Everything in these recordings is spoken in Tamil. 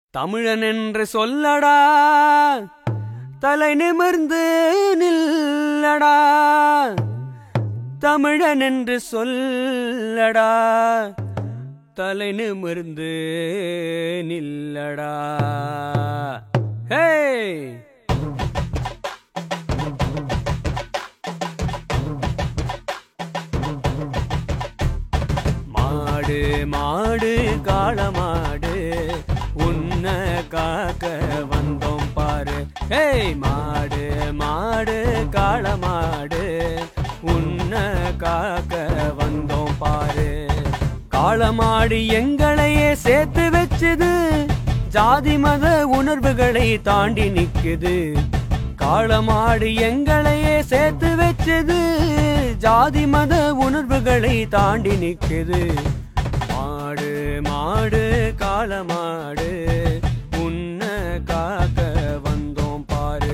தமிழன் என்று சொல்லடா தலை நிமிர்ந்து நில்லடா தமிழன் என்று சொல்லடா தலை நிமிர்ந்து நில்லடா ஹே மாடு மாடு காளமாடு உன்னை காக்க வந்தோம் பாரு ஹேய் மாடு மாடு காளமாடு உன்னை காக்க வந்தோம் பாரு காளமாடு எங்களையே சேர்த்து வச்சுது ஜாதி மத உணர்வுகளை தாண்டி நிக்குது காளமாடு எங்களையே சேர்த்து வச்சது ஜாதி மத உணர்வுகளை தாண்டி நிக்குது மாடு மாடு காளமாடு உன்னை காக்க வந்தோம் பாரு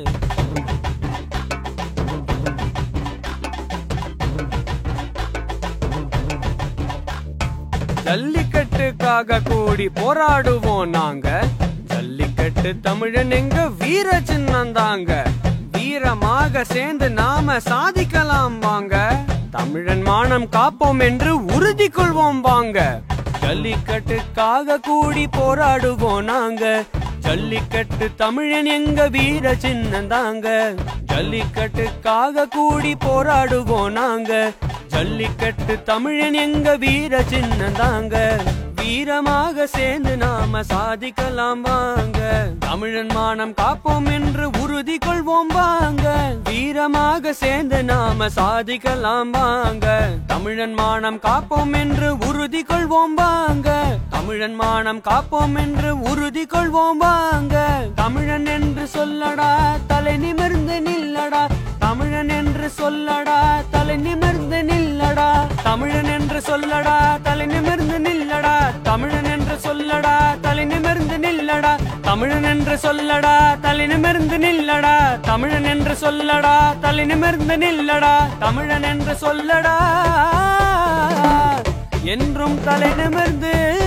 ஜல்லிக்கட்டுக்காக கூடி போராடுவோம் நாங்க ஜல்லிக்கட்டு தமிழன் எங்க வீர சின்னந்தாங்க வீரமாக சேர்ந்து நாம சாதிக்கலாம் வாங்க தமிழன் மானம் காப்போம் என்று உறுதி கொள்வோம் வாங்க ஜல்லிக்கட்டுக்காக கூடி போராடுவோம் நாங்க ஜல்லிக்கட்டு தமிழன் எங்க வீர சின்னந்தாங்க ஜல்லிக்கட்டுக்காக கூடி போராடுவோம் நாங்க ஜல்லிக்கட்டு தமிழன் எங்க வீர சின்னந்தாங்க வீரமாக சேர்ந்து நாம சாதிக்கலாம் வாங்க தமிழன் மானம் காப்போம் என்று உறுதி கொள்வோம் வாங்க வீரமாக சேர்ந்து நாம சாதிக்கலாம் வாங்க தமிழன் மானம் காப்போம் என்று உறுதி கொள்வோம் வாங்க தமிழன் மானம் காப்போம் என்று உறுதி கொள்வோம் வாங்க தமிழன் என்று சொல்லடா தலை நிமிர்ந்து நில்லடா தமிழன் என்று சொல்லடா தலை நிமிர்ந்து நில்லடா தமிழன் என்று சொல்லடா தலை நிமிர்ந்து நில்லடா தமிழன் என்று சொல்லடா தலை நிமிர்ந்து நில்லடா தமிழன் என்று சொல்லடா தலை நிமிர்ந்து நில்லடா தமிழன் என்று சொல்லடா தலை நிமிர்ந்து நில்லடா தமிழன் என்று சொல்லடா என்றும் தலை நிமிர்ந்து